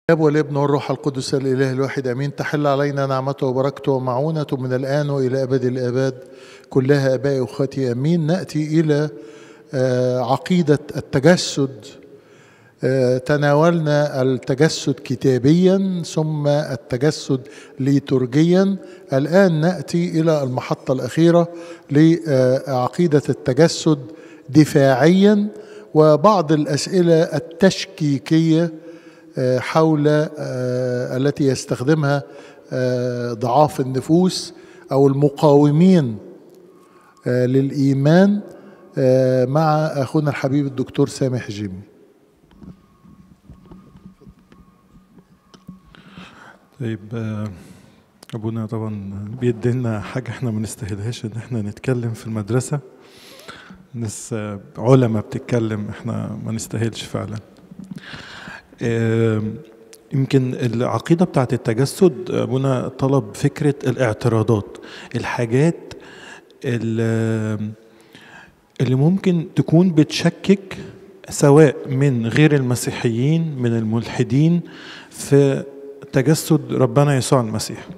الاب والابن والروح القدس الاله الواحد امين تحل علينا نعمته وبركته ومعونه من الان والى ابد الاباد كلها ابائي واخوتي امين ناتي الى آه، عقيده التجسد آه، تناولنا التجسد كتابيا ثم التجسد ليتورجيا الان ناتي الى المحطه الاخيره لعقيده التجسد دفاعيا وبعض الاسئله التشكيكيه آه، حول آه، التي يستخدمها آه، ضعاف النفوس او المقاومين آه، للايمان آه، مع اخونا الحبيب الدكتور سامح جيمي طيب آه، ابونا طبعا بيدينا حاجه احنا ما نستاهلهاش ان احنا نتكلم في المدرسه ناس آه، علماء بتتكلم احنا ما نستاهلش فعلا آه، يمكن العقيده بتاعت التجسد ابونا طلب فكره الاعتراضات الحاجات اللي اللي ممكن تكون بتشكك سواء من غير المسيحيين من الملحدين في تجسد ربنا يسوع المسيح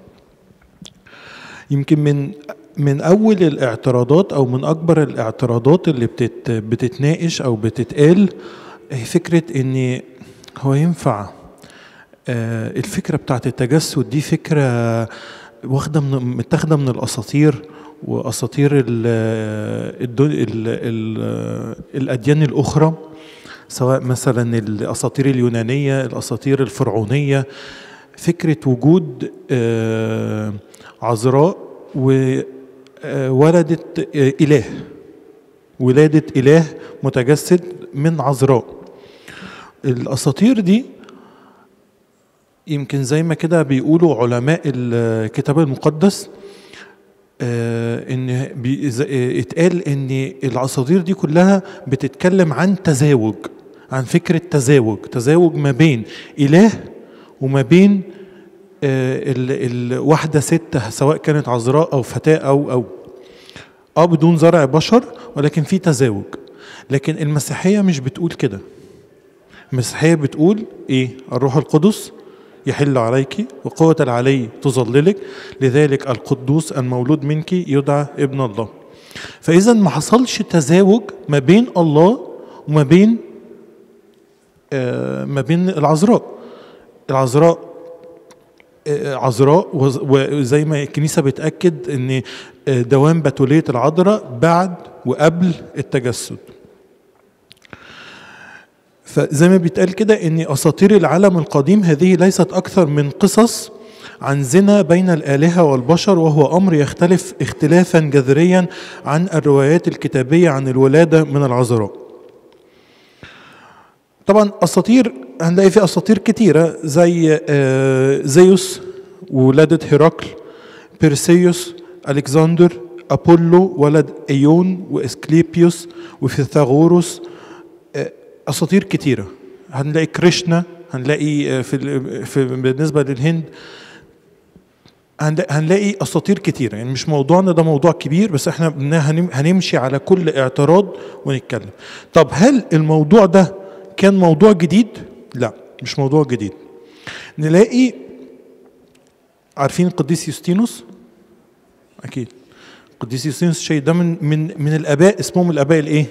يمكن من من اول الاعتراضات او من اكبر الاعتراضات اللي بتت بتتناقش او بتتقال هي فكره ان هو ينفع آه، الفكره بتاعت التجسد دي فكره واخده من متاخده من الاساطير واساطير ال ال ال ال الاديان الاخرى سواء مثلا الاساطير اليونانيه الاساطير الفرعونيه فكره وجود آه، عذراء وولدت اله ولاده اله متجسد من عذراء الاساطير دي يمكن زي ما كده بيقولوا علماء الكتاب المقدس آه، ان بي- ز- آه، اتقال ان الاساطير دي كلها بتتكلم عن تزاوج عن فكره تزاوج تزاوج ما بين اله وما بين آه، ال- الواحده ست سواء كانت عذراء او فتاه او او اه بدون زرع بشر ولكن في تزاوج لكن المسيحيه مش بتقول كده المسيحيه بتقول ايه الروح القدس يحل عليك وقوة العلي تظللك لذلك القدوس المولود منك يدعى ابن الله فإذا ما حصلش تزاوج ما بين الله وما بين آه ما بين العذراء العذراء آه، عذراء وز- وزي ما الكنيسة بتأكد أن آه، دوام بتولية العذراء بعد وقبل التجسد فزي ما بيتقال كده ان اساطير العالم القديم هذه ليست اكثر من قصص عن زنا بين الالهه والبشر وهو امر يختلف اختلافا جذريا عن الروايات الكتابيه عن الولاده من العذراء. طبعا اساطير هنلاقي في اساطير كتيره زي آه، زيوس وولاده هرقل بيرسيوس الكسندر ابولو ولد ايون واسكليبيوس وفيثاغورس اساطير كتيره هنلاقي كريشنا هنلاقي آه، في, ال- في بالنسبه للهند هنلا- هنلاقي اساطير كتيره يعني مش موضوعنا ده موضوع كبير بس احنا بن- هنم- هنمشي على كل اعتراض ونتكلم طب هل الموضوع ده كان موضوع جديد لا مش موضوع جديد نلاقي عارفين القديس يوستينوس اكيد القديس يوستينوس شيء ده من من من الاباء اسمهم الاباء الايه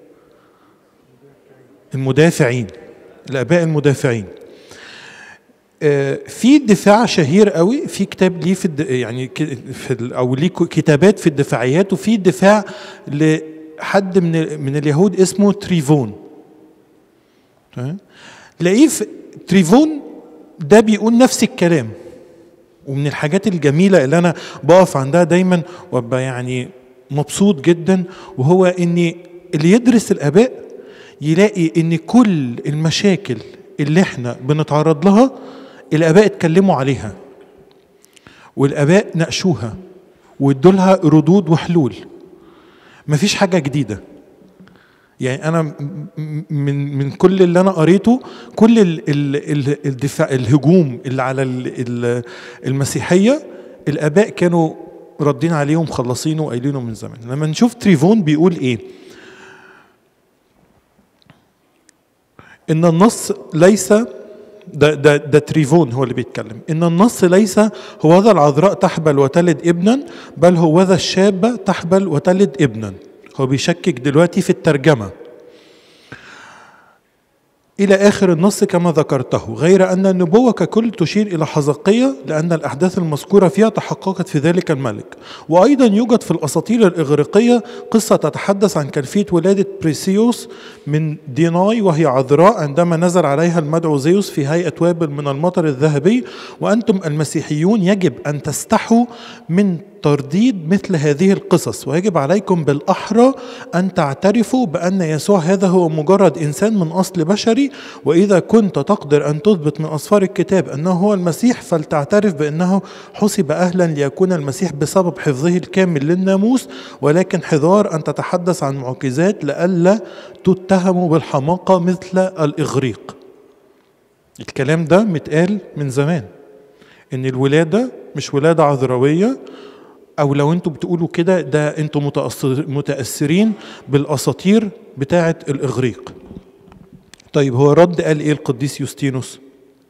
المدافعين الاباء المدافعين آه، في دفاع شهير قوي في كتاب ليه في الد... يعني ك- في ال... او ليه ك- كتابات في الدفاعيات وفي دفاع لحد من ال... من اليهود اسمه تريفون تمام تلاقيه في تريفون ده بيقول نفس الكلام ومن الحاجات الجميلة اللي أنا بقف عندها دايما وابقى يعني مبسوط جدا وهو إن اللي يدرس الآباء يلاقي إن كل المشاكل اللي احنا بنتعرض لها الآباء اتكلموا عليها والآباء ناقشوها وادوا لها ردود وحلول مفيش حاجة جديدة يعني انا م- م- من من كل اللي انا قريته كل ال ال ال الدفاع الهجوم اللي على ال ال المسيحيه الاباء كانوا ردين عليه ومخلصينه وقايلينه من زمان لما نشوف تريفون بيقول ايه ان النص ليس ده ده ده تريفون هو اللي بيتكلم ان النص ليس هو ذا العذراء تحبل وتلد ابنا بل هو ذا الشابه تحبل وتلد ابنا هو بيشكك دلوقتي في الترجمه إلى آخر النص كما ذكرته غير أن النبوة ككل تشير إلى حزقية لأن الأحداث المذكورة فيها تحققت في ذلك الملك وأيضا يوجد في الأساطير الإغريقية قصة تتحدث عن كيفية ولادة بريسيوس من ديناي وهي عذراء عندما نزل عليها المدعو زيوس في هيئة وابل من المطر الذهبي وأنتم المسيحيون يجب أن تستحوا من ترديد مثل هذه القصص ويجب عليكم بالأحرى أن تعترفوا بأن يسوع هذا هو مجرد إنسان من أصل بشري وإذا كنت تقدر أن تثبت من أسفار الكتاب أنه هو المسيح فلتعترف بأنه حسب أهلا ليكون المسيح بسبب حفظه الكامل للناموس ولكن حذار أن تتحدث عن معجزات لئلا تتهم بالحماقة مثل الإغريق الكلام ده متقال من زمان ان الولاده مش ولاده عذراويه او لو انتوا بتقولوا كده ده انتوا متأثر متاثرين بالاساطير بتاعه الاغريق طيب هو رد قال ايه القديس يوستينوس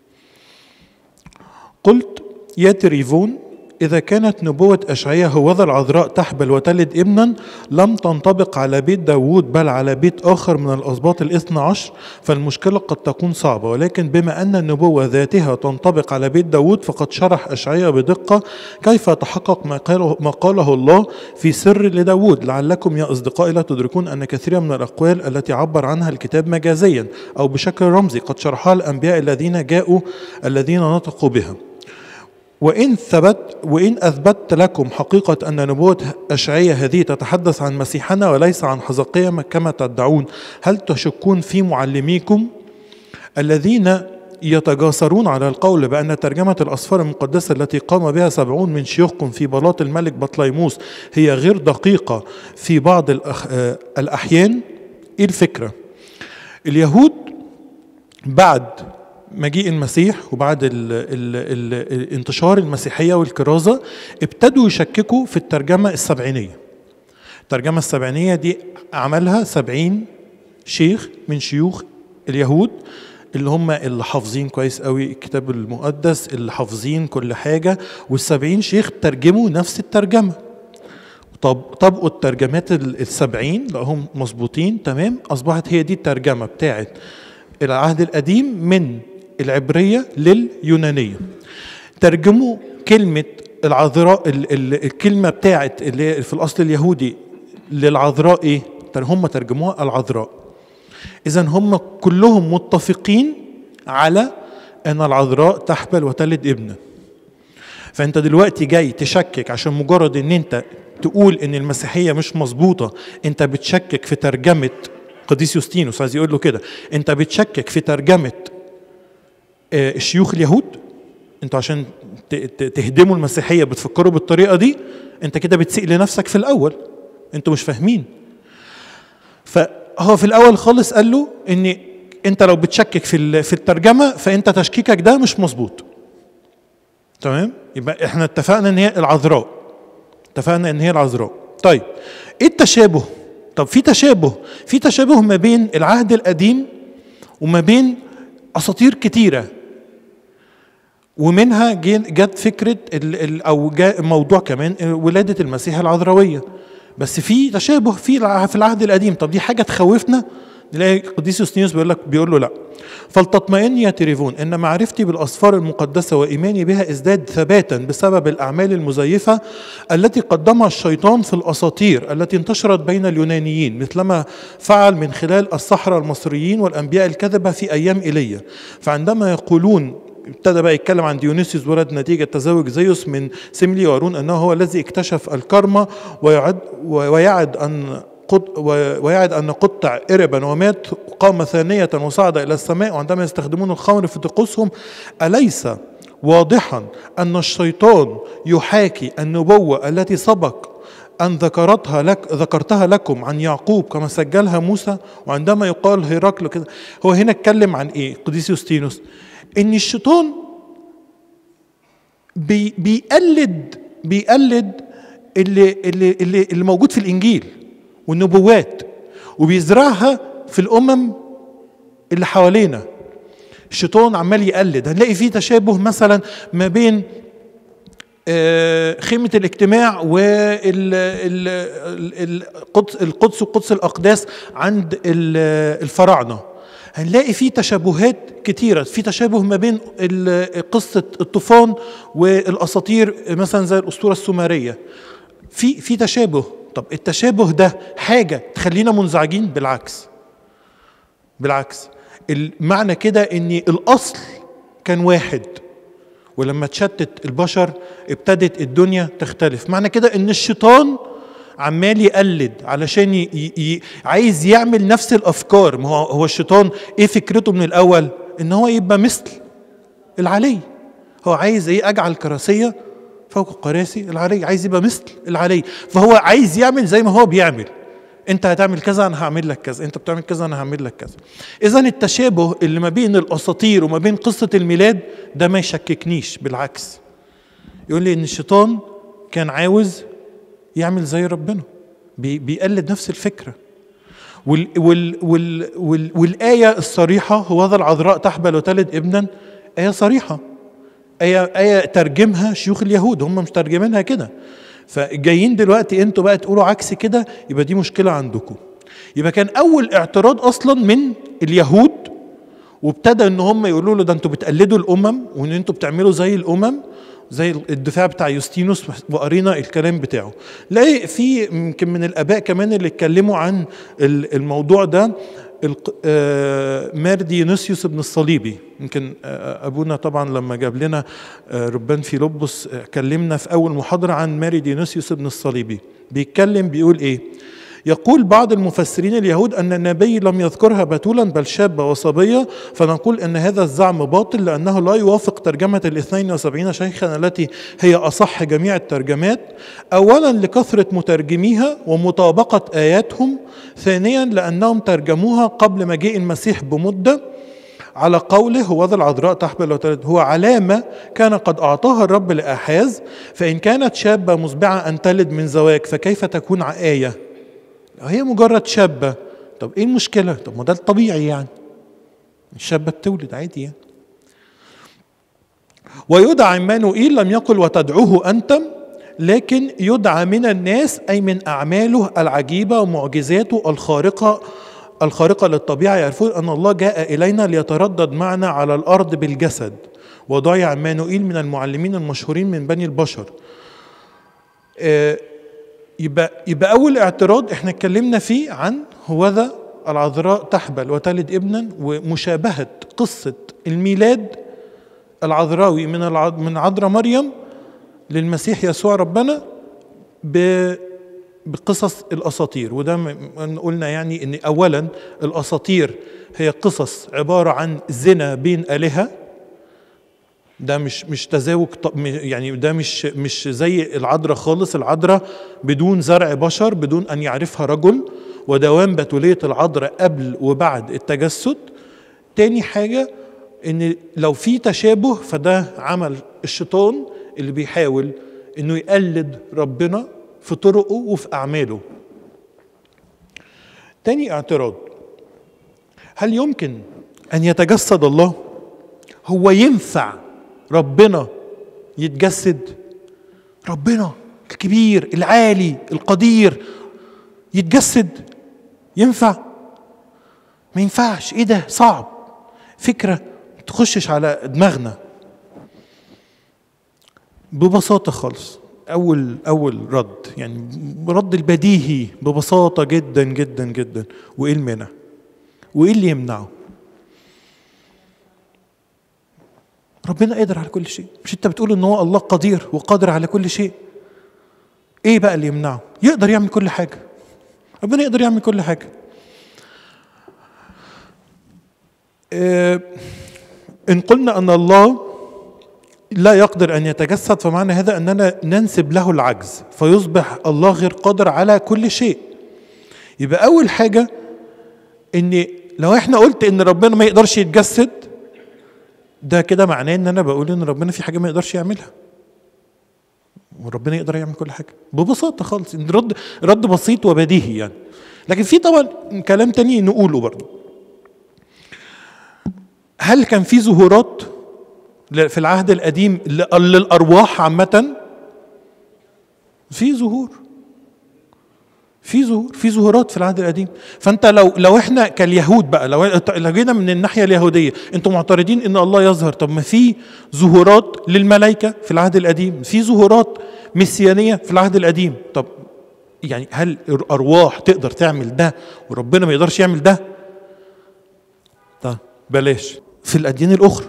قلت يا تريفون إذا كانت نبوة أشعياء هوذا العذراء تحبل وتلد ابنا لم تنطبق على بيت داوود بل على بيت آخر من الأسباط الاثنى عشر فالمشكلة قد تكون صعبة ولكن بما أن النبوة ذاتها تنطبق على بيت داوود فقد شرح أشعياء بدقة كيف تحقق ما قاله, ما قاله الله في سر لداوود لعلكم يا أصدقائي لا تدركون أن كثيرا من الأقوال التي عبر عنها الكتاب مجازيا أو بشكل رمزي قد شرحها الأنبياء الذين جاءوا الذين نطقوا بها وإن ثبت وإن أثبت لكم حقيقة أن نبوة أشعية هذه تتحدث عن مسيحنا وليس عن حزقية كما تدعون هل تشكون في معلميكم الذين يتجاسرون على القول بأن ترجمة الأسفار المقدسة التي قام بها سبعون من شيوخكم في بلاط الملك بطليموس هي غير دقيقة في بعض الأخ... الأحيان إيه الفكرة؟ اليهود بعد مجيء المسيح وبعد ال ال ال انتشار المسيحيه والكرازه ابتدوا يشككوا في الترجمه السبعينيه. الترجمه السبعينيه دي عملها سبعين شيخ من شيوخ اليهود اللي هم اللي حافظين كويس قوي الكتاب المقدس اللي حافظين كل حاجه والسبعين شيخ ترجموا نفس الترجمه. طب طبقوا الترجمات السبعين لقوهم مظبوطين تمام اصبحت هي دي الترجمه بتاعت العهد القديم من العبرية لليونانية ترجموا كلمة العذراء ال ال الكلمة بتاعت اللي في الأصل اليهودي للعذراء إيه؟ هم ترجموها العذراء إذا هم كلهم متفقين على أن العذراء تحبل وتلد ابنا فأنت دلوقتي جاي تشكك عشان مجرد أن أنت تقول أن المسيحية مش مظبوطة أنت بتشكك في ترجمة قديس يوستينوس عايز يقول له كده أنت بتشكك في ترجمة الشيوخ اليهود انتوا عشان تهدموا المسيحيه بتفكروا بالطريقه دي انت كده بتسيء لنفسك في الاول انتوا مش فاهمين فهو في الاول خالص قال له ان انت لو بتشكك في في الترجمه فانت تشكيكك ده مش مظبوط تمام يبقى احنا اتفقنا ان هي العذراء اتفقنا ان هي العذراء طيب ايه التشابه طب في تشابه في تشابه ما بين العهد القديم وما بين اساطير كتيره ومنها جت فكره ال ال او جاء موضوع كمان ولاده المسيح العذراويه بس في تشابه في في العهد القديم طب دي حاجه تخوفنا نلاقي قديس يوستينوس بيقول لك بيقول له لا فلتطمئن يا تريفون ان معرفتي بالاسفار المقدسه وايماني بها ازداد ثباتا بسبب الاعمال المزيفه التي قدمها الشيطان في الاساطير التي انتشرت بين اليونانيين مثلما فعل من خلال السحره المصريين والانبياء الكذبه في ايام ايليا فعندما يقولون ابتدى بقى يتكلم عن ديونيسيوس ولد نتيجة تزوج زيوس من سملي وارون أنه هو الذي اكتشف الكرمة ويعد, ويعد أن ويعد أن قطع إربا ومات قام ثانية وصعد إلى السماء وعندما يستخدمون الخمر في طقوسهم أليس واضحا أن الشيطان يحاكي النبوة التي سبق أن ذكرتها لك ذكرتها لكم عن يعقوب كما سجلها موسى وعندما يقال هيراكل كده هو هنا اتكلم عن إيه قديس يوستينوس إن الشيطان بي بيقلد بيقلد اللي اللي اللي, اللي موجود في الإنجيل والنبوات وبيزرعها في الامم اللي حوالينا الشيطان عمال يقلد هنلاقي في تشابه مثلا ما بين آه، خيمة الاجتماع والقدس القدس وقدس الأقداس عند ال- الفراعنة هنلاقي في تشابهات كتيرة في تشابه ما بين ال- قصة الطوفان والأساطير مثلا زي الأسطورة السومرية في في تشابه طب التشابه ده حاجة تخلينا منزعجين بالعكس بالعكس المعنى كده ان الاصل كان واحد ولما تشتت البشر ابتدت الدنيا تختلف معنى كده ان الشيطان عمال يقلد علشان ي... ي... ي... عايز يعمل نفس الافكار ما هو هو الشيطان ايه فكرته من الاول ان هو يبقى مثل العلي هو عايز ايه اجعل كراسيه فوق كراسي العلي عايز يبقى مثل العلي فهو عايز يعمل زي ما هو بيعمل انت هتعمل كذا انا هعمل لك كذا انت بتعمل كذا انا هعمل لك كذا اذا التشابه اللي ما بين الاساطير وما بين قصه الميلاد ده ما يشككنيش بالعكس يقول لي ان الشيطان كان عاوز يعمل زي ربنا بي بيقلد نفس الفكره وال وال وال وال والايه الصريحه هو ذا العذراء تحبل وتلد ابنا ايه صريحه آية آية ترجمها شيوخ اليهود هم مش ترجمينها كده فجايين دلوقتي انتوا بقى تقولوا عكس كده يبقى دي مشكلة عندكم يبقى كان أول اعتراض أصلا من اليهود وابتدى ان هم يقولوا له ده انتوا بتقلدوا الامم وان انتوا بتعملوا زي الامم زي الدفاع بتاع يوستينوس وقرينا الكلام بتاعه لا في يمكن من الاباء كمان اللي اتكلموا عن ال- الموضوع ده الق- آه، مار ديونيسيوس ابن الصليبي يمكن آه، ابونا طبعا لما جاب لنا آه، ربان فيلبس آه، كلمنا في اول محاضره عن ماري ديونيسيوس ابن الصليبي بيتكلم بيقول ايه يقول بعض المفسرين اليهود أن النبي لم يذكرها بتولا بل شابة وصبية فنقول أن هذا الزعم باطل لأنه لا يوافق ترجمة الاثنين وسبعين شيخا التي هي أصح جميع الترجمات أولا لكثرة مترجميها ومطابقة آياتهم ثانيا لأنهم ترجموها قبل مجيء المسيح بمدة على قوله هو ذا العذراء تحبل وتلد هو علامة كان قد أعطاها الرب لآحاز فإن كانت شابة مسبعة أن تلد من زواج فكيف تكون آية هي مجرد شابة طب ايه المشكلة طب ما ده الطبيعي يعني الشابة بتولد عادي يعني ويدعى عمانوئيل لم يقل وتدعوه أنتم لكن يدعى من الناس أي من أعماله العجيبة ومعجزاته الخارقة الخارقة للطبيعة يعرفون أن الله جاء إلينا ليتردد معنا على الأرض بالجسد ودعي عمانوئيل من المعلمين المشهورين من بني البشر آه، يبقى يبقى اول اعتراض احنا اتكلمنا فيه عن هوذا العذراء تحبل وتلد ابنا ومشابهه قصه الميلاد العذراوي من الع... من عذراء مريم للمسيح يسوع ربنا ب... بقصص الاساطير وده م- قلنا يعني ان اولا الاساطير هي قصص عباره عن زنا بين الهه ده مش مش تزاوج ط- م- يعني ده مش مش زي العذراء خالص العذراء بدون زرع بشر بدون ان يعرفها رجل ودوام بتوليه العذراء قبل وبعد التجسد تاني حاجه ان لو في تشابه فده عمل الشيطان اللي بيحاول انه يقلد ربنا في طرقه وفي اعماله تاني اعتراض هل يمكن ان يتجسد الله هو ينفع ربنا يتجسد ربنا الكبير العالي القدير يتجسد ينفع ما ينفعش ايه ده صعب فكره ما تخشش على دماغنا ببساطه خالص اول اول رد يعني رد البديهي ببساطه جدا جدا جدا وايه المانع وايه اللي يمنعه ربنا قادر على كل شيء مش انت بتقول ان هو الله قدير وقادر على كل شيء ايه بقى اللي يمنعه يقدر يعمل كل حاجه ربنا يقدر يعمل كل حاجه آه، ان قلنا ان الله لا يقدر ان يتجسد فمعنى هذا اننا ننسب له العجز فيصبح الله غير قادر على كل شيء يبقى اول حاجه ان لو احنا قلت ان ربنا ما يقدرش يتجسد ده كده معناه ان انا بقول ان ربنا في حاجه ما يقدرش يعملها وربنا يقدر يعمل كل حاجه ببساطه خالص إن رد رد بسيط وبديهي يعني لكن في طبعا كلام تاني نقوله برضه هل كان في ظهورات ل- في العهد القديم ل- للارواح عامه في ظهور في ظهور في ظهورات في العهد القديم فانت لو لو احنا كاليهود بقى لو لو جينا من الناحيه اليهوديه انتم معترضين ان الله يظهر طب ما في ظهورات للملائكه في العهد القديم في ظهورات مسيانيه في العهد القديم طب يعني هل الارواح تقدر تعمل ده وربنا ما يقدرش يعمل ده طب بلاش في الاديان الاخرى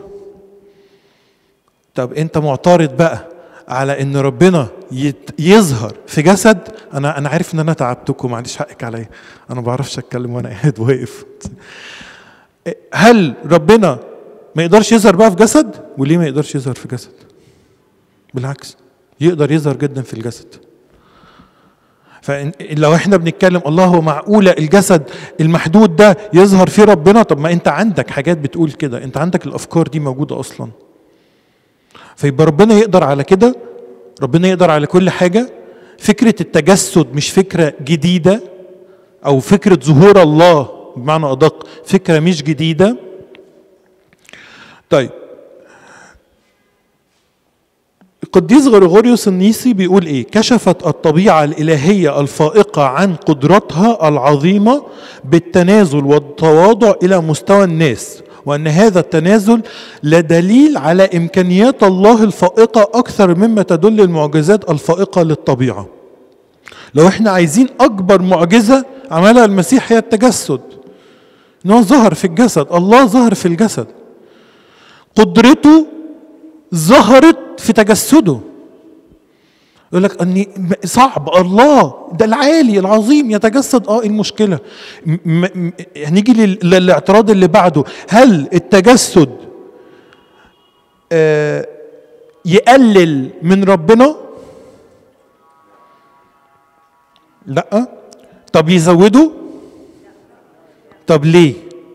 طب انت معترض بقى على ان ربنا يت- يظهر في جسد انا انا عارف ان انا تعبتكم معلش حقك عليا انا ما بعرفش اتكلم وانا قاعد واقف هل ربنا ما يقدرش يظهر بقى في جسد وليه ما يقدرش يظهر في جسد بالعكس يقدر يظهر جدا في الجسد فلو احنا بنتكلم الله هو معقولة الجسد المحدود ده يظهر فيه ربنا طب ما انت عندك حاجات بتقول كده انت عندك الافكار دي موجودة اصلا فيبقى ربنا يقدر على كده ربنا يقدر على كل حاجة فكرة التجسد مش فكرة جديدة أو فكرة ظهور الله بمعنى أدق فكرة مش جديدة طيب القديس غريغوريوس النيسي بيقول ايه كشفت الطبيعة الإلهية الفائقة عن قدرتها العظيمة بالتنازل والتواضع إلى مستوى الناس وأن هذا التنازل لدليل على إمكانيات الله الفائقة أكثر مما تدل المعجزات الفائقة للطبيعة لو احنا عايزين أكبر معجزة عملها المسيح هي التجسد إن هو ظهر في الجسد الله ظهر في الجسد قدرته ظهرت في تجسده يقول لك اني صعب الله ده العالي العظيم يتجسد اه إيه المشكله م- م- هنيجي لل- للاعتراض اللي بعده هل التجسد آه يقلل من ربنا لا طب يزوده طب ليه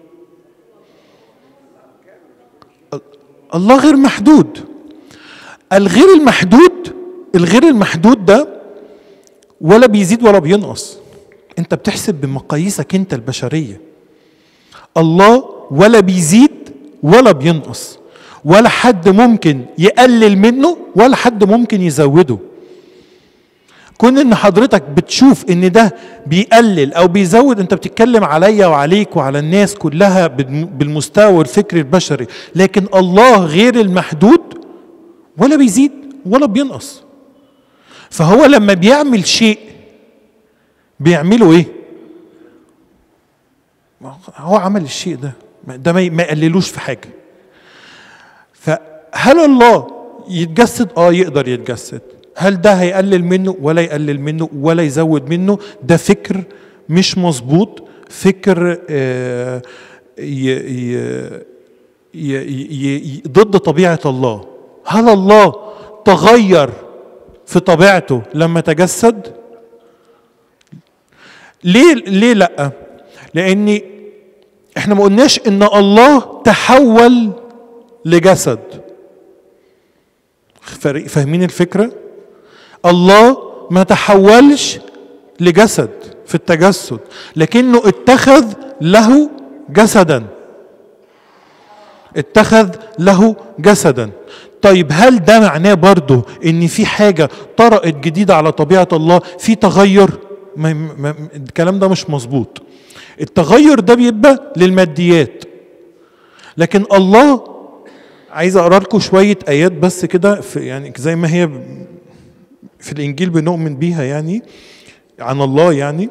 الله غير محدود الغير المحدود الغير المحدود ده ولا بيزيد ولا بينقص انت بتحسب بمقاييسك انت البشريه الله ولا بيزيد ولا بينقص ولا حد ممكن يقلل منه ولا حد ممكن يزوده كون ان حضرتك بتشوف ان ده بيقلل او بيزود انت بتتكلم عليا وعليك وعلى الناس كلها بالم- بالمستوى الفكري البشري لكن الله غير المحدود ولا بيزيد ولا بينقص فهو لما بيعمل شيء بيعمله ايه هو عمل الشيء ده ده ما ما يقللوش في حاجه فهل الله يتجسد اه يقدر يتجسد هل ده هيقلل منه ولا يقلل منه ولا يزود منه ده فكر مش مظبوط فكر آه ي ي ي ي ي ضد طبيعه الله هل الله تغير في طبيعته لما تجسد ليه ليه لا لان احنا ما قلناش ان الله تحول لجسد فرق- فاهمين الفكره الله ما تحولش لجسد في التجسد لكنه اتخذ له جسدا اتخذ له جسدا طيب هل ده معناه برضه ان في حاجه طرأت جديده على طبيعه الله في تغير ما ما الكلام ده مش مظبوط التغير ده بيبقى للماديات لكن الله عايز اقرا لكم شويه ايات بس كده في يعني زي ما هي في الانجيل بنؤمن بيها يعني عن الله يعني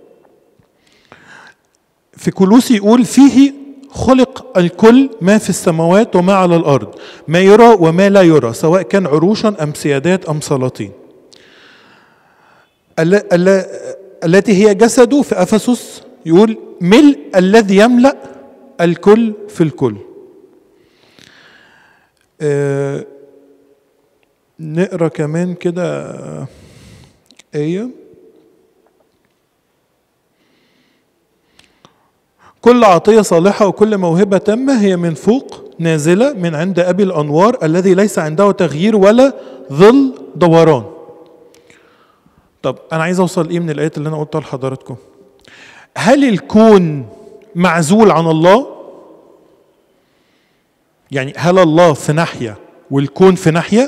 في كلوسي يقول فيه خلق الكل ما في السماوات وما على الارض ما يرى وما لا يرى سواء كان عروشا ام سيادات ام سلاطين ال- ال- التي هي جسده في افسس يقول ملء الذي يملا الكل في الكل آه، نقرا كمان كده آه، ايه كل عطية صالحة وكل موهبة تامة هي من فوق نازلة من عند أبي الأنوار الذي ليس عنده تغيير ولا ظل دوران طب أنا عايز أوصل إيه من الآيات اللي أنا قلتها لحضراتكم هل الكون معزول عن الله يعني هل الله في ناحيه والكون في ناحيه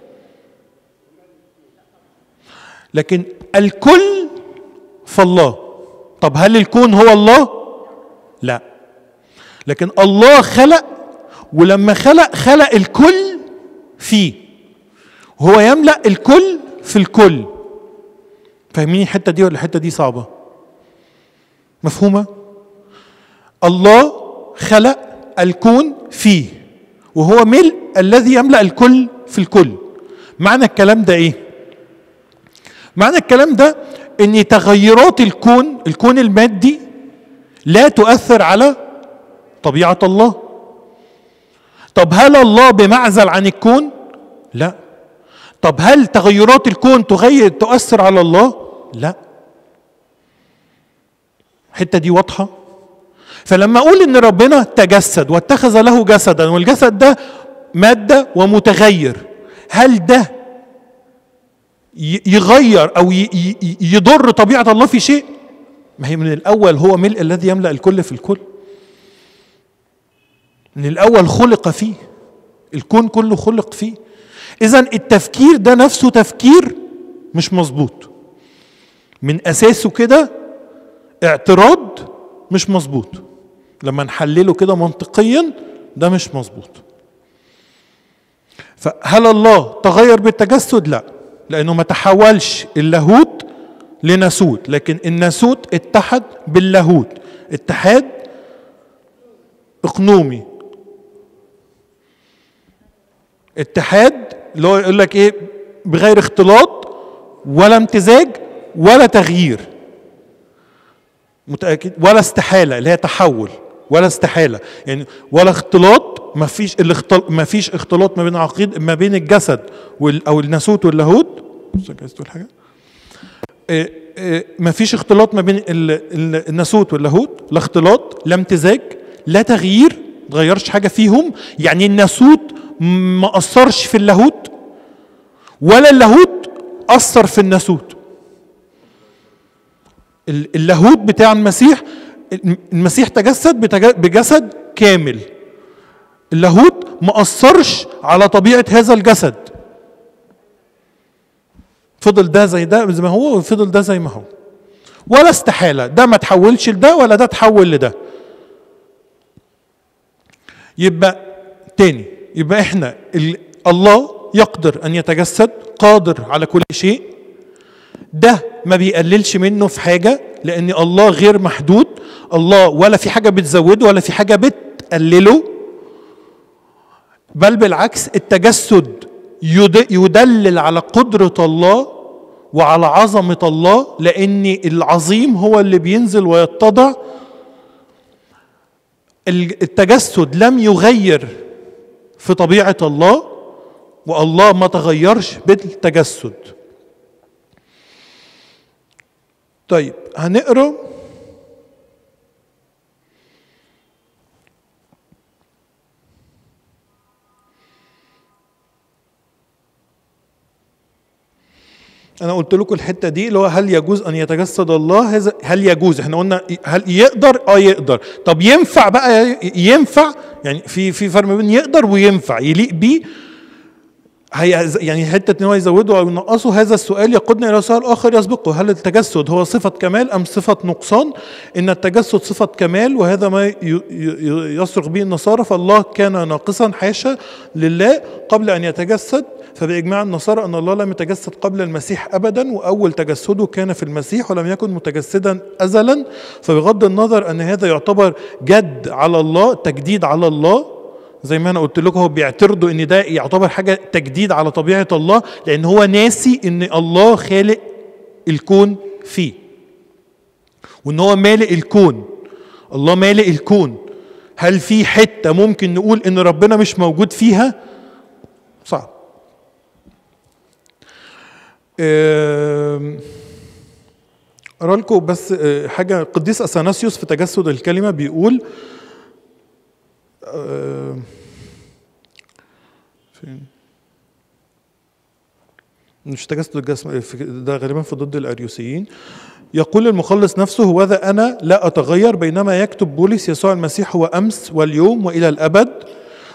لكن الكل فالله طب هل الكون هو الله لا لكن الله خلق ولما خلق خلق الكل فيه هو يملا الكل في الكل فاهمين الحته دي ولا الحته دي صعبه مفهومه الله خلق الكون فيه وهو ملء الذي يملا الكل في الكل معنى الكلام ده ايه معنى الكلام ده ان تغيرات الكون الكون المادي لا تؤثر على طبيعه الله طب هل الله بمعزل عن الكون لا طب هل تغيرات الكون تغير تؤثر على الله لا الحته دي واضحه فلما اقول ان ربنا تجسد واتخذ له جسدا والجسد ده ماده ومتغير هل ده يغير او يضر طبيعه الله في شيء ما هي من الاول هو ملء الذي يملا الكل في الكل من الاول خلق فيه الكون كله خلق فيه اذا التفكير ده نفسه تفكير مش مظبوط من اساسه كده اعتراض مش مظبوط لما نحلله كده منطقيا ده مش مظبوط فهل الله تغير بالتجسد لا لانه ما تحولش اللاهوت لناسوت لكن الناسوت اتحد باللاهوت اتحاد اقنومي اتحاد اللي هو يقول لك ايه بغير اختلاط ولا امتزاج ولا تغيير متاكد ولا استحاله اللي هي تحول ولا استحاله يعني ولا اختلاط ما فيش الاختلاط ما فيش اختلاط ما بين عقيد ما بين الجسد وال او الناسوت واللاهوت عايز تقول حاجه ما فيش اختلاط ما بين الناسوت واللاهوت لا اختلاط لا امتزاج لا تغيير ما تغيرش حاجه فيهم يعني الناسوت ما اثرش في اللاهوت ولا اللاهوت اثر في الناسوت اللاهوت بتاع المسيح المسيح تجسد بجسد كامل اللاهوت ما اثرش على طبيعه هذا الجسد فضل ده زي ده زي ما هو وفضل ده زي ما هو ولا استحاله ده ما تحولش لده ولا ده تحول لده يبقى تاني يبقى احنا الله يقدر ان يتجسد قادر على كل شيء ده ما بيقللش منه في حاجه لان الله غير محدود الله ولا في حاجه بتزوده ولا في حاجه بتقلله بل بالعكس التجسد يدلل على قدره الله وعلى عظمه الله لان العظيم هو اللي بينزل ويتضع التجسد لم يغير في طبيعه الله والله ما تغيرش بالتجسد طيب هنقرا انا قلت لكم الحته دي اللي هو هل يجوز ان يتجسد الله هذا هل يجوز احنا قلنا هل يقدر اه يقدر طب ينفع بقى ينفع يعني في في فرق بين يقدر وينفع يليق بيه هي يعني حته ان هو يزوده او ينقصه هذا السؤال يقودنا الى سؤال اخر يسبقه هل التجسد هو صفه كمال ام صفه نقصان؟ ان التجسد صفه كمال وهذا ما يصرخ به النصارى فالله كان ناقصا حاشا لله قبل ان يتجسد فباجماع النصارى ان الله لم يتجسد قبل المسيح ابدا واول تجسده كان في المسيح ولم يكن متجسدا ازلا فبغض النظر ان هذا يعتبر جد على الله تجديد على الله زي ما انا قلت لكم هو بيعترضوا ان ده يعتبر حاجه تجديد على طبيعه الله لان هو ناسي ان الله خالق الكون فيه وان هو مالئ الكون الله مالئ الكون هل في حته ممكن نقول ان ربنا مش موجود فيها صعب اقرا لكم بس حاجه قديس اثناسيوس في تجسد الكلمه بيقول فين مش تجسد الجسم ده غالبا في ضد الاريوسيين يقول المخلص نفسه هوذا انا لا اتغير بينما يكتب بولس يسوع المسيح هو امس واليوم والى الابد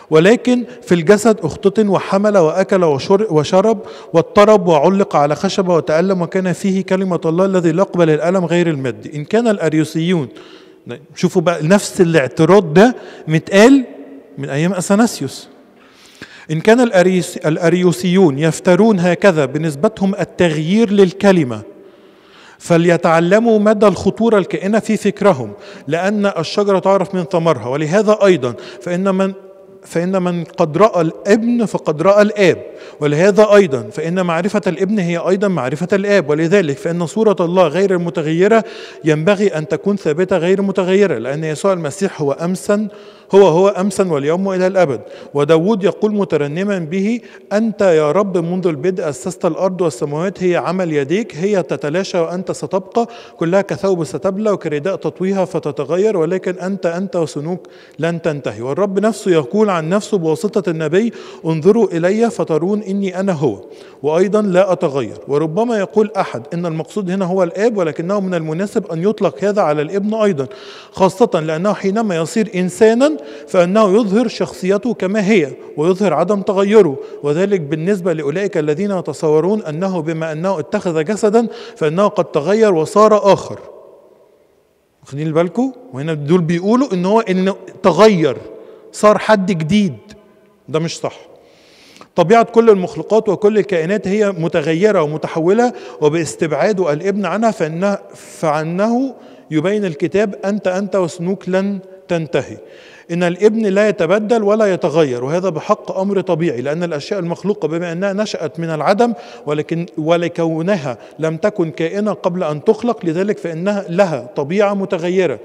ولكن في الجسد اختتن وحمل واكل وشر- وشرب واضطرب وعلق على خشبه وتالم وكان فيه كلمه الله الذي لا يقبل الالم غير المادي ان كان الاريوسيون شوفوا بقى نفس الاعتراض ده متقال من ايام اثناسيوس إن كان الأريس الأريوسيون يفترون هكذا بنسبتهم التغيير للكلمة فليتعلموا مدى الخطورة الكائنة في فكرهم لأن الشجرة تعرف من ثمرها ولهذا أيضا فإن من فإن من قد رأى الابن فقد رأى الآب ولهذا أيضا فإن معرفة الابن هي أيضا معرفة الآب ولذلك فإن صورة الله غير المتغيرة ينبغي أن تكون ثابتة غير متغيرة لأن يسوع المسيح هو أمسا هو هو أمسا واليوم إلى الأبد وداود يقول مترنما به أنت يا رب منذ البدء أسست الأرض والسماوات هي عمل يديك هي تتلاشى وأنت ستبقى كلها كثوب ستبلى وكرداء تطويها فتتغير ولكن أنت أنت وسنوك لن تنتهي والرب نفسه يقول عن نفسه بواسطة النبي انظروا إلي فترون إني أنا هو وأيضا لا أتغير وربما يقول أحد إن المقصود هنا هو الآب ولكنه من المناسب أن يطلق هذا على الابن أيضا خاصة لأنه حينما يصير إنسانا فإنه يظهر شخصيته كما هي ويظهر عدم تغيره وذلك بالنسبة لأولئك الذين يتصورون أنه بما أنه اتخذ جسدا فإنه قد تغير وصار آخر واخدين بالكم وهنا دول بيقولوا ان هو انه تغير صار حد جديد ده مش صح طبيعة كل المخلوقات وكل الكائنات هي متغيرة ومتحولة وباستبعاد الابن عنها فإنه, فعنه يبين الكتاب أنت أنت وسنوك لن تنتهي إن الابن لا يتبدل ولا يتغير وهذا بحق أمر طبيعي لأن الأشياء المخلوقة بما أنها نشأت من العدم ولكن ولكونها لم تكن كائنة قبل أن تخلق لذلك فإنها لها طبيعة متغيرة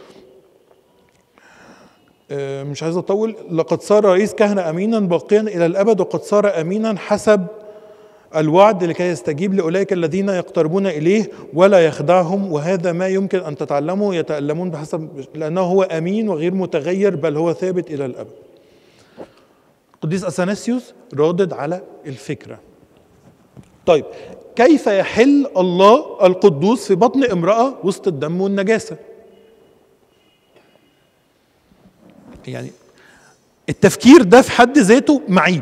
آه، مش عايز أطول لقد صار رئيس كهنة أمينا باقيا إلى الأبد وقد صار أمينا حسب الوعد لكي يستجيب لأولئك الذين يقتربون إليه ولا يخدعهم وهذا ما يمكن أن تتعلموا يتألمون بحسب لأنه هو أمين وغير متغير بل هو ثابت إلى الأبد قديس أثناسيوس ردد على الفكرة طيب كيف يحل الله القدوس في بطن امرأة وسط الدم والنجاسة يعني التفكير ده في حد ذاته معيب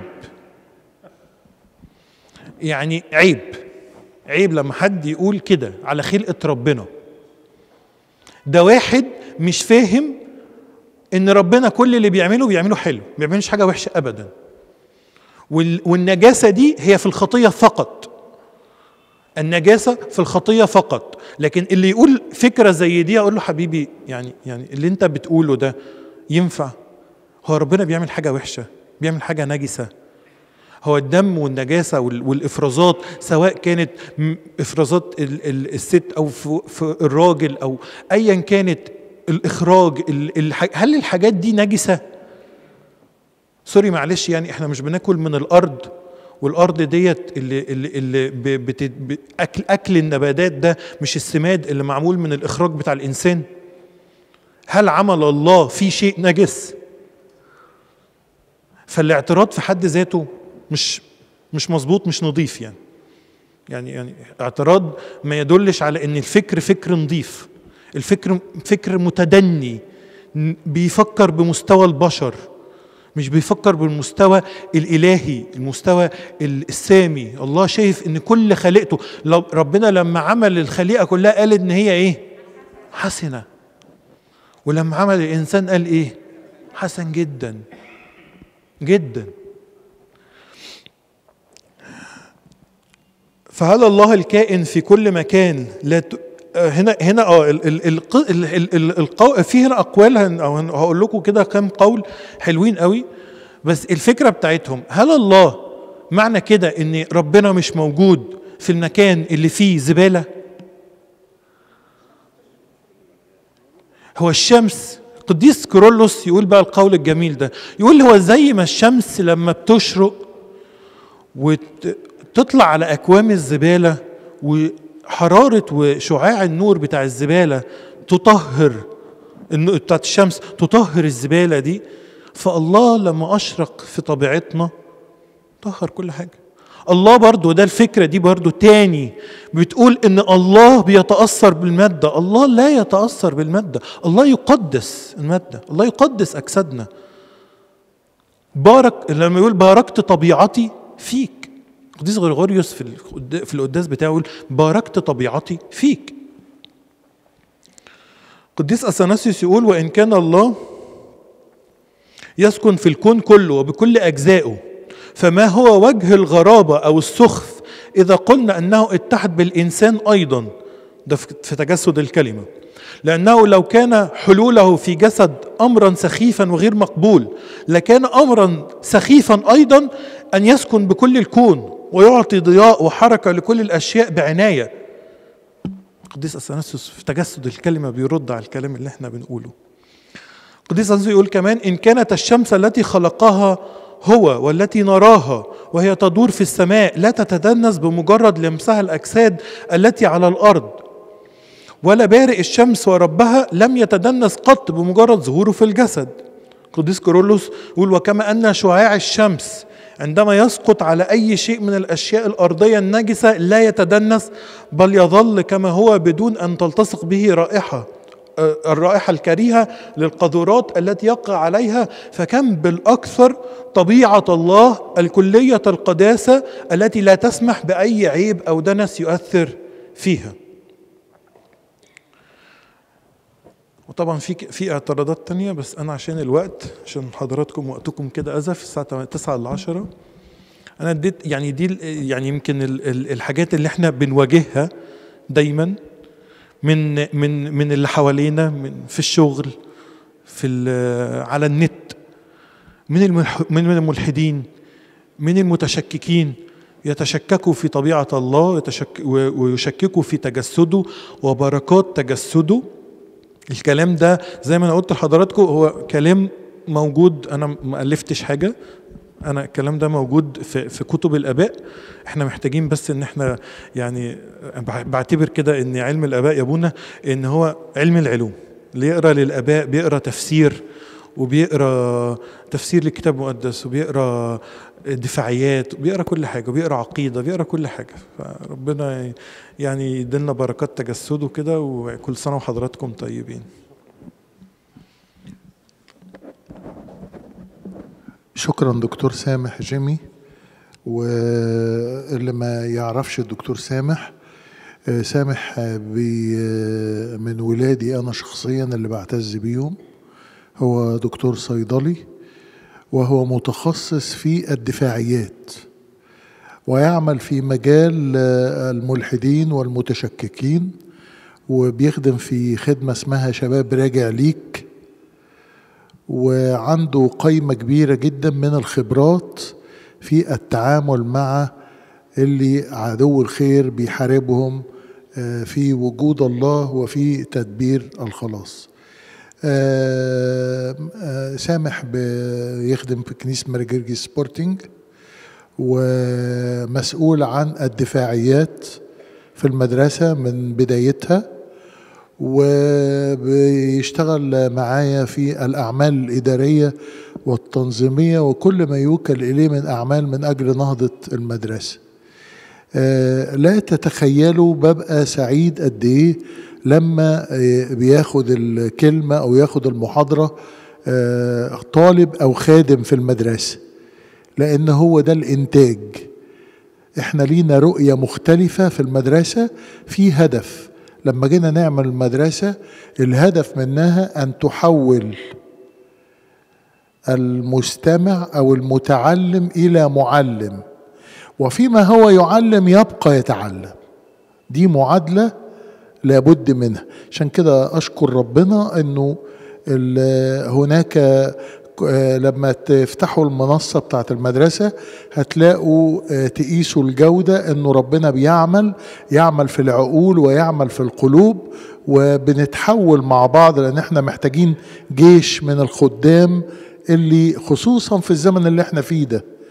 يعني عيب عيب لما حد يقول كده على خلقة ربنا ده واحد مش فاهم ان ربنا كل اللي بيعمله بيعمله حلو ما بيعملش حاجة وحشة ابدا وال- والنجاسة دي هي في الخطية فقط النجاسة في الخطية فقط لكن اللي يقول فكرة زي دي اقول له حبيبي يعني يعني اللي انت بتقوله ده ينفع هو ربنا بيعمل حاجة وحشة بيعمل حاجة نجسة هو الدم والنجاسة وال- والإفرازات سواء كانت م- إفرازات ال- ال- الست أو في في الراجل أو أيا كانت الإخراج ال- الح- هل الحاجات دي نجسة؟ سوري معلش يعني احنا مش بناكل من الأرض والأرض ديت اللي اللي, اللي ب- بت- ب- أكل أكل النباتات ده مش السماد اللي معمول من الإخراج بتاع الإنسان؟ هل عمل الله فيه شيء نجس؟ فالاعتراض في حد ذاته مش مش مظبوط مش نظيف يعني يعني يعني اعتراض ما يدلش على ان الفكر فكر نظيف الفكر فكر متدني ن- بيفكر بمستوى البشر مش بيفكر بالمستوى الالهي المستوى ال- السامي الله شايف ان كل خليقته لو ربنا لما عمل الخليقه كلها قال ان هي ايه حسنه ولما عمل الانسان قال ايه حسن جدا جدا فهل الله الكائن في كل مكان لا ت... آه، هنا هنا اه ال ال ال ال ال ال القو... في هنا اقوال هن... أو هن- هقول لكم كده كام قول حلوين قوي بس الفكره بتاعتهم هل الله معنى كده ان ربنا مش موجود في المكان اللي فيه زباله هو الشمس قديس كيرلس يقول بقى القول الجميل ده يقول هو زي ما الشمس لما بتشرق وتطلع على اكوام الزباله وحراره وشعاع النور بتاع الزباله تطهر النور بتاعت الشمس تطهر الزباله دي فالله لما اشرق في طبيعتنا طهر كل حاجه الله برضو ده الفكرة دي برضو تاني بتقول ان الله بيتأثر بالمادة الله لا يتأثر بالمادة الله يقدس المادة الله يقدس أجسادنا بارك لما يقول باركت طبيعتي فيك قديس غريغوريوس في القد- في القداس بتاعه يقول باركت طبيعتي فيك قديس اثناسيوس يقول وان كان الله يسكن في الكون كله وبكل اجزائه فما هو وجه الغرابه او السخف اذا قلنا انه اتحد بالانسان ايضا ده في في تجسد الكلمه لانه لو كان حلوله في جسد امرا سخيفا وغير مقبول لكان امرا سخيفا ايضا ان يسكن بكل الكون ويعطي ضياء وحركه لكل الاشياء بعنايه قديس اثناسيوس في تجسد الكلمه بيرد على الكلام اللي احنا بنقوله قديس أنزي يقول كمان إن كانت الشمس التي خلقها هو والتي نراها وهي تدور في السماء لا تتدنس بمجرد لمسها الأجساد التي على الأرض ولا بارئ الشمس وربها لم يتدنس قط بمجرد ظهوره في الجسد قديس كورولوس يقول وكما أن شعاع الشمس عندما يسقط على أي شيء من الأشياء الأرضية النجسة لا يتدنس بل يظل كما هو بدون أن تلتصق به رائحة آه، الرائحة الكريهة للقذورات التي يقع عليها فكم بالأكثر طبيعة الله الكلية القداسة التي لا تسمح بأي عيب أو دنس يؤثر فيها وطبعا في في اعتراضات تانية بس انا عشان الوقت عشان حضراتكم وقتكم كده ازف الساعه 9 ل 10 انا اديت يعني دي ال- يعني يمكن ال- ال- الحاجات اللي احنا بنواجهها دايما من من من اللي حوالينا من في الشغل في ال- على النت من الملح من من الملحدين من المتشككين يتشككوا في طبيعة الله يتشك و- ويشككوا في تجسده وبركات تجسده الكلام ده زي ما انا قلت لحضراتكم هو كلام موجود انا ما الفتش حاجه انا الكلام ده موجود في في كتب الاباء احنا محتاجين بس ان احنا يعني بع- بعتبر كده ان علم الاباء يا ابونا ان هو علم العلوم اللي يقرا للاباء بيقرا تفسير وبيقرا تفسير للكتاب المقدس وبيقرا دفاعيات وبيقرا كل حاجه وبيقرا عقيده بيقرا كل حاجه فربنا يعني يدلنا بركات تجسده كده وكل سنه وحضراتكم طيبين شكرا دكتور سامح جيمي واللي ما يعرفش الدكتور سامح آه، سامح آه، بي آه، من ولادي انا شخصيا اللي بعتز بيهم هو دكتور صيدلي وهو متخصص في الدفاعيات ويعمل في مجال آه، الملحدين والمتشككين وبيخدم في خدمة اسمها شباب راجع ليك وعنده قائمة كبيرة جدا من الخبرات في التعامل مع اللي عدو الخير بيحاربهم آه، في وجود الله وفي تدبير الخلاص آه، آه، سامح بيخدم في كنيسة مرجرجي سبورتنج ومسؤول عن الدفاعيات في المدرسة من بدايتها وبيشتغل معايا في الأعمال الإدارية والتنظيمية وكل ما يوكل إليه من أعمال من أجل نهضة المدرسة آه، لا تتخيلوا ببقى سعيد قد إيه لما آه، بياخد الكلمة أو ياخد المحاضرة آه، طالب أو خادم في المدرسة لأن هو ده الإنتاج احنا لينا رؤية مختلفة في المدرسة في هدف لما جينا نعمل المدرسة الهدف منها أن تحول المستمع أو المتعلم إلى معلم وفيما هو يعلم يبقى يتعلم دي معادلة لابد منها عشان كده أشكر ربنا أنه ال- هناك آه، لما تفتحوا المنصة بتاعت المدرسة هتلاقوا آه، تقيسوا الجودة انه ربنا بيعمل يعمل في العقول ويعمل في القلوب وبنتحول مع بعض لان احنا محتاجين جيش من الخدام اللي خصوصا في الزمن اللي احنا فيه ده